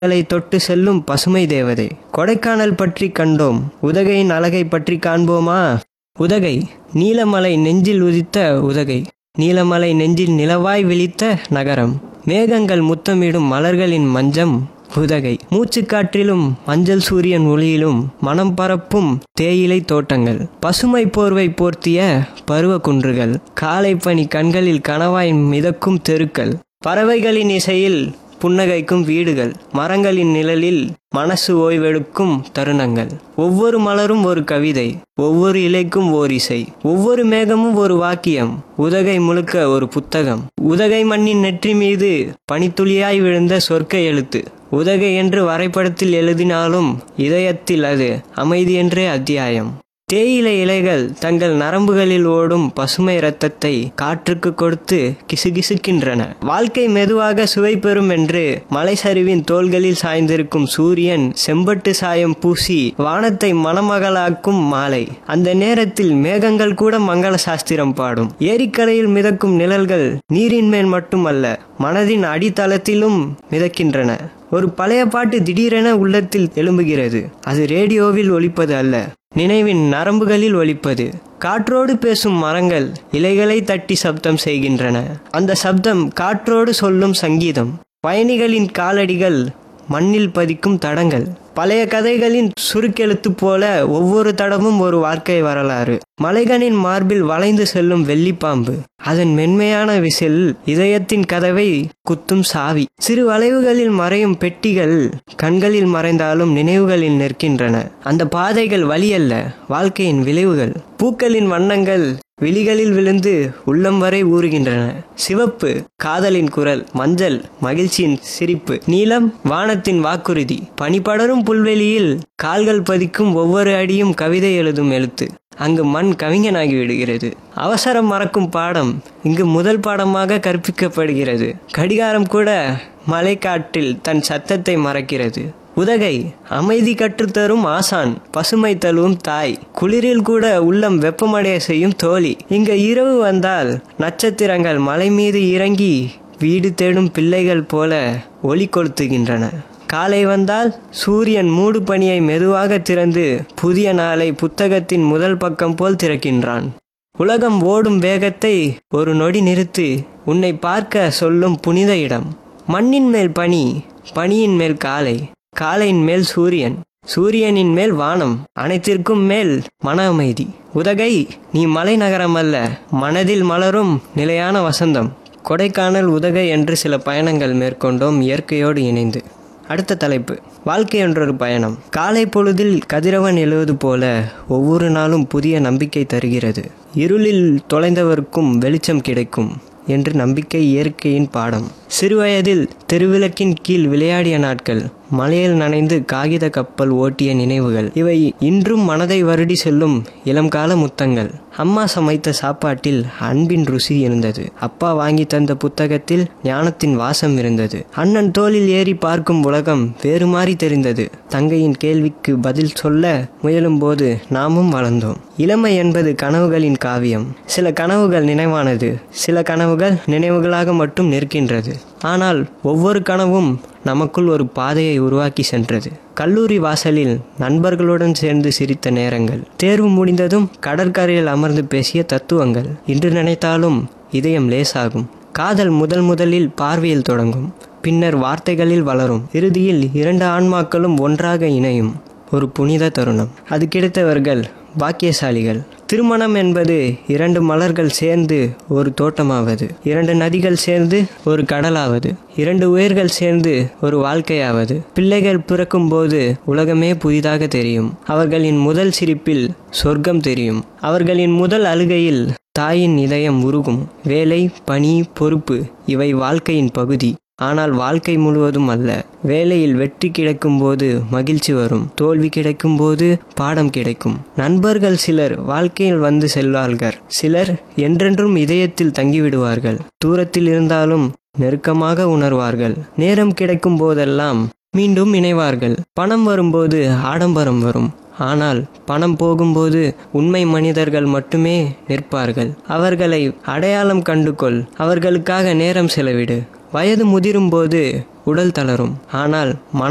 களை தொட்டு செல்லும் பசுமை தேவதை கொடைக்கானல் பற்றி கண்டோம் உதகையின் அழகை பற்றி காண்போமா உதகை நீலமலை நெஞ்சில் உதித்த உதகை நீலமலை நெஞ்சில் நிலவாய் விழித்த நகரம் மேகங்கள் முத்தமிடும் மலர்களின் மஞ்சம் உதகை மூச்சுக்காற்றிலும் மஞ்சள் சூரியன் ஒளியிலும் மனம் பரப்பும் தேயிலை தோட்டங்கள் பசுமை போர்வை போர்த்திய பருவ குன்றுகள் காலை பனி கண்களில் கனவாய் மிதக்கும் தெருக்கள் பறவைகளின் இசையில் புன்னகைக்கும் வீடுகள் மரங்களின் நிழலில் மனசு ஓய்வெடுக்கும் தருணங்கள் ஒவ்வொரு மலரும் ஒரு கவிதை ஒவ்வொரு இலைக்கும் ஓர் இசை ஒவ்வொரு மேகமும் ஒரு வாக்கியம் உதகை முழுக்க ஒரு புத்தகம் உதகை மண்ணின் நெற்றி மீது பனித்துளியாய் விழுந்த சொர்க்க எழுத்து உதகை என்று வரைபடத்தில் எழுதினாலும் இதயத்தில் அது அமைதி என்றே அத்தியாயம் தேயிலை இலைகள் தங்கள் நரம்புகளில் ஓடும் பசுமை இரத்தத்தை காற்றுக்கு கொடுத்து கிசுகிசுக்கின்றன வாழ்க்கை மெதுவாக சுவை பெறும் என்று மலைசரிவின் தோள்களில் சாய்ந்திருக்கும் சூரியன் செம்பட்டு சாயம் பூசி வானத்தை மணமகளாக்கும் மாலை அந்த நேரத்தில் மேகங்கள் கூட மங்கள சாஸ்திரம் பாடும் ஏரிக்கரையில் மிதக்கும் நிழல்கள் நீரின் மேல் மட்டுமல்ல மனதின் அடித்தளத்திலும் மிதக்கின்றன ஒரு பழைய பாட்டு திடீரென உள்ளத்தில் எழும்புகிறது அது ரேடியோவில் ஒலிப்பது அல்ல நினைவின் நரம்புகளில் ஒலிப்பது காற்றோடு பேசும் மரங்கள் இலைகளை தட்டி சப்தம் செய்கின்றன அந்த சப்தம் காற்றோடு சொல்லும் சங்கீதம் பயணிகளின் காலடிகள் மண்ணில் பதிக்கும் தடங்கள் பழைய கதைகளின் சுருக்கெழுத்து போல ஒவ்வொரு தடமும் ஒரு வாழ்க்கை வரலாறு மலைகளின் மார்பில் வளைந்து செல்லும் வெள்ளிப்பாம்பு அதன் மென்மையான விசில் இதயத்தின் கதவை குத்தும் சாவி சிறு வளைவுகளில் மறையும் பெட்டிகள் கண்களில் மறைந்தாலும் நினைவுகளில் நிற்கின்றன அந்த பாதைகள் வழியல்ல வாழ்க்கையின் விளைவுகள் பூக்களின் வண்ணங்கள் விழிகளில் விழுந்து உள்ளம் வரை ஊறுகின்றன சிவப்பு காதலின் குரல் மஞ்சள் மகிழ்ச்சியின் சிரிப்பு நீலம் வானத்தின் வாக்குறுதி பனிபடரும் புல்வெளியில் கால்கள் பதிக்கும் ஒவ்வொரு அடியும் கவிதை எழுதும் எழுத்து அங்கு மண் கவிஞனாகி விடுகிறது அவசரம் மறக்கும் பாடம் இங்கு முதல் பாடமாக கற்பிக்கப்படுகிறது கடிகாரம் கூட மலைக்காட்டில் தன் சத்தத்தை மறக்கிறது உதகை அமைதி கற்றுத்தரும் ஆசான் பசுமை தழுவும் தாய் குளிரில் கூட உள்ளம் வெப்பமடைய செய்யும் தோழி இங்க இரவு வந்தால் நட்சத்திரங்கள் மலை மீது இறங்கி வீடு தேடும் பிள்ளைகள் போல ஒளி கொளுத்துகின்றன காலை வந்தால் சூரியன் மூடு பனியை மெதுவாக திறந்து புதிய நாளை புத்தகத்தின் முதல் பக்கம் போல் திறக்கின்றான் உலகம் ஓடும் வேகத்தை ஒரு நொடி நிறுத்து உன்னை பார்க்க சொல்லும் புனித இடம் மண்ணின் மேல் பனி பனியின் மேல் காலை காலையின் மேல் சூரியன் சூரியனின் மேல் வானம் அனைத்திற்கும் மேல் மன அமைதி உதகை நீ மலை நகரம் அல்ல மனதில் மலரும் நிலையான வசந்தம் கொடைக்கானல் உதகை என்று சில பயணங்கள் மேற்கொண்டோம் இயற்கையோடு இணைந்து அடுத்த தலைப்பு வாழ்க்கை என்றொரு பயணம் காலை பொழுதில் கதிரவன் எழுவது போல ஒவ்வொரு நாளும் புதிய நம்பிக்கை தருகிறது இருளில் தொலைந்தவருக்கும் வெளிச்சம் கிடைக்கும் என்று நம்பிக்கை இயற்கையின் பாடம் சிறுவயதில் தெருவிளக்கின் கீழ் விளையாடிய நாட்கள் மலையில் நனைந்து காகித கப்பல் ஓட்டிய நினைவுகள் இவை இன்றும் மனதை வருடி செல்லும் இளம்கால முத்தங்கள் அம்மா சமைத்த சாப்பாட்டில் அன்பின் ருசி இருந்தது அப்பா வாங்கி தந்த புத்தகத்தில் ஞானத்தின் வாசம் இருந்தது அண்ணன் தோளில் ஏறி பார்க்கும் உலகம் வேறு மாறி தெரிந்தது தங்கையின் கேள்விக்கு பதில் சொல்ல முயலும் போது நாமும் வளர்ந்தோம் இளமை என்பது கனவுகளின் காவியம் சில கனவுகள் நினைவானது சில கனவுகள் நினைவுகளாக மட்டும் நிற்கின்றது ஆனால் ஒவ்வொரு கனவும் நமக்குள் ஒரு பாதையை உருவாக்கி சென்றது கல்லூரி வாசலில் நண்பர்களுடன் சேர்ந்து சிரித்த நேரங்கள் தேர்வு முடிந்ததும் கடற்கரையில் அமர்ந்து பேசிய தத்துவங்கள் இன்று நினைத்தாலும் இதயம் லேசாகும் காதல் முதல் முதலில் பார்வையில் தொடங்கும் பின்னர் வார்த்தைகளில் வளரும் இறுதியில் இரண்டு ஆன்மாக்களும் ஒன்றாக இணையும் ஒரு புனித தருணம் அது கிடைத்தவர்கள் பாக்கியசாலிகள் திருமணம் என்பது இரண்டு மலர்கள் சேர்ந்து ஒரு தோட்டமாவது இரண்டு நதிகள் சேர்ந்து ஒரு கடலாவது இரண்டு உயிர்கள் சேர்ந்து ஒரு வாழ்க்கையாவது பிள்ளைகள் பிறக்கும் போது உலகமே புதிதாக தெரியும் அவர்களின் முதல் சிரிப்பில் சொர்க்கம் தெரியும் அவர்களின் முதல் அழுகையில் தாயின் இதயம் உருகும் வேலை பணி பொறுப்பு இவை வாழ்க்கையின் பகுதி ஆனால் வாழ்க்கை முழுவதும் அல்ல வேலையில் வெற்றி கிடைக்கும் போது மகிழ்ச்சி வரும் தோல்வி கிடைக்கும் போது பாடம் கிடைக்கும் நண்பர்கள் சிலர் வாழ்க்கையில் வந்து செல்வார்கள் சிலர் என்றென்றும் இதயத்தில் தங்கிவிடுவார்கள் தூரத்தில் இருந்தாலும் நெருக்கமாக உணர்வார்கள் நேரம் கிடைக்கும் போதெல்லாம் மீண்டும் இணைவார்கள் பணம் வரும்போது ஆடம்பரம் வரும் ஆனால் பணம் போகும்போது உண்மை மனிதர்கள் மட்டுமே நிற்பார்கள் அவர்களை அடையாளம் கண்டுகொள் அவர்களுக்காக நேரம் செலவிடு வயது முதிரும் போது உடல் தளரும் ஆனால் மன